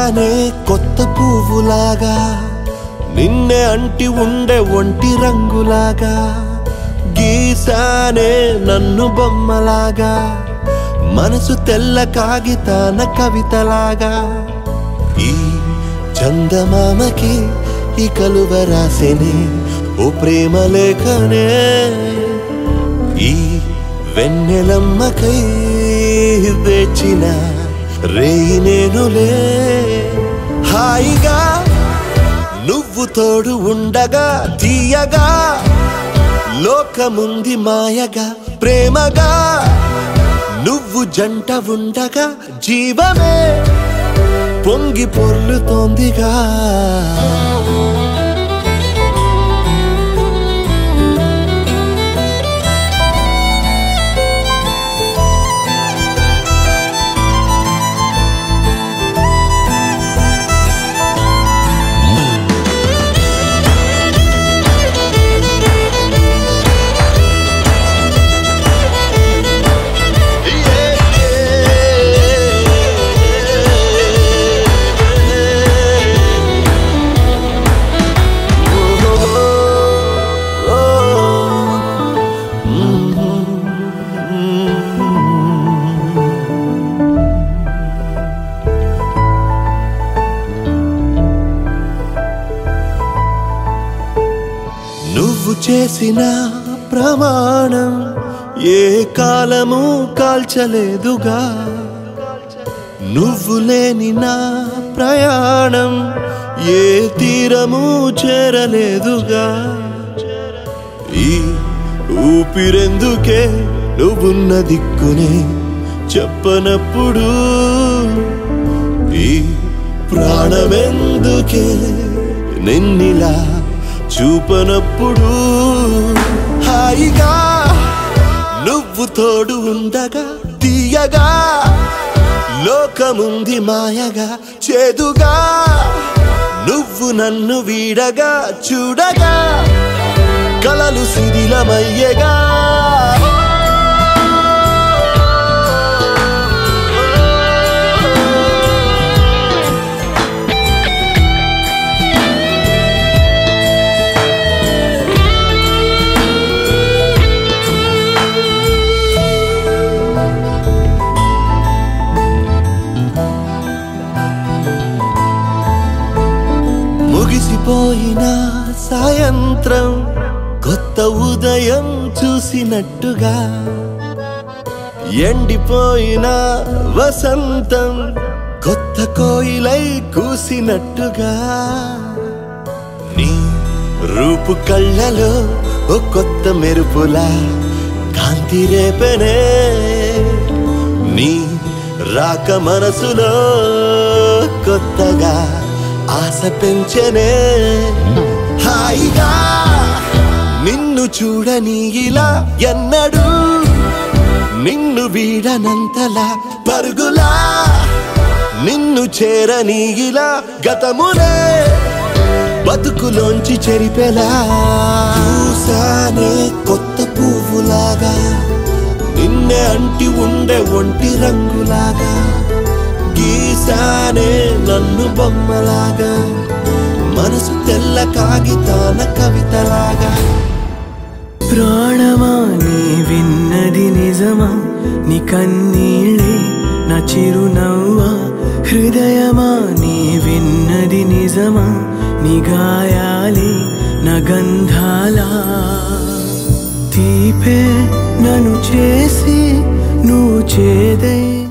పూసానే కొత్త పువ్వులాగా నిన్నే అంటి ఉండే ఒంటి రంగులాగా గీసానే నన్ను బొమ్మలాగా మనసు తెల్ల కాగితాన కవితలాగా ఈ చందమామకి ఈ కలువ రాసేనే ఓ ప్రేమ లేఖనే ఈ వెన్నెలమ్మకై వేచిన రేయి నేనులే హాయిగా నువ్వు తోడు ఉండగా తీయగా లోకముంది మాయగా ప్రేమగా నువ్వు జంట ఉండగా జీవమే పొంగి పొర్లుతోందిగా నువ్వు చేసిన ప్రమాణం ఏ కాలము కాల్చలేదుగా నువ్వు లేని నా ప్రయాణం ఏ తీరము చేరలేదుగా ఈ ఊపిరెందుకే నువ్వున్న దిక్కునే చెప్పనప్పుడు ఈ ప్రాణమెందుకే నిన్నిలా చూపనప్పుడు హాయిగా నువ్వు తోడు ఉండగా తీయగా లోకముంది మాయగా చేదుగా నువ్వు నన్ను వీడగా చూడగా కలలు శిథిలమయ్యగా ముగిసిపోయిన సాయంత్రం కొత్త ఉదయం చూసినట్టుగా ఎండిపోయిన వసంతం కొత్త కోయిలై కూసినట్టుగా నీ రూపు కళ్ళలో ఓ కొత్త మెరుపులా కాంతి రేపెనే నీ రాక మనసులో కొత్తగా ఆశ పెంచనే హాయిగా నిన్ను చూడని ఇలా ఎన్నడు నిన్ను వీడనంతలా పరుగులా నిన్ను చేరని ఇలా గతమునే బతుకులోంచి చెరిపెలా చూసానే కొత్త పువ్వులాగా నిన్నే అంటి ఉండే ఒంటి రంగులాగా గీసానే నన్ను బొమ్మలాగా మనసు తెల్ల కాగితాన కవితలాగా ప్రాణమా నీ విన్నది నిజమా నీ కన్నీళ్ళే నా చిరునవ్వా హృదయమా నీ విన్నది నిజమా నీ గాయాలే నా గంధాలా తీపే నన్ను చేసి నువ్వు చేదై